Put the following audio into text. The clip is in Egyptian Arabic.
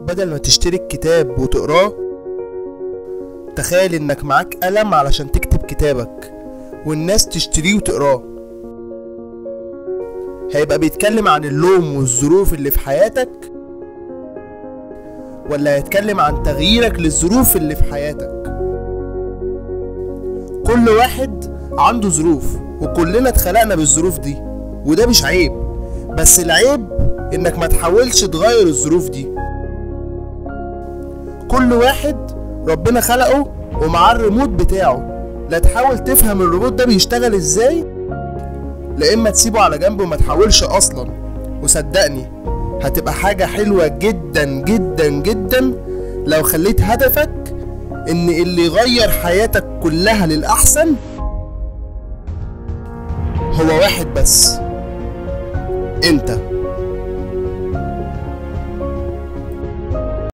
بدل ما تشتري الكتاب وتقراه تخيل انك معاك قلم علشان تكتب كتابك والناس تشتريه وتقراه هيبقى بيتكلم عن اللوم والظروف اللي في حياتك ولا هيتكلم عن تغييرك للظروف اللي في حياتك كل واحد عنده ظروف وكلنا اتخلقنا بالظروف دي وده مش عيب بس العيب انك ما تحاولش تغير الظروف دي كل واحد ربنا خلقه ومعاه الريموت بتاعه لا تحاول تفهم الريموت ده بيشتغل ازاي لا اما تسيبه على جنب وما تحاولش اصلا وصدقني هتبقى حاجة حلوة جدا جدا جدا لو خليت هدفك ان اللي يغير حياتك كلها للأحسن هو واحد بس انت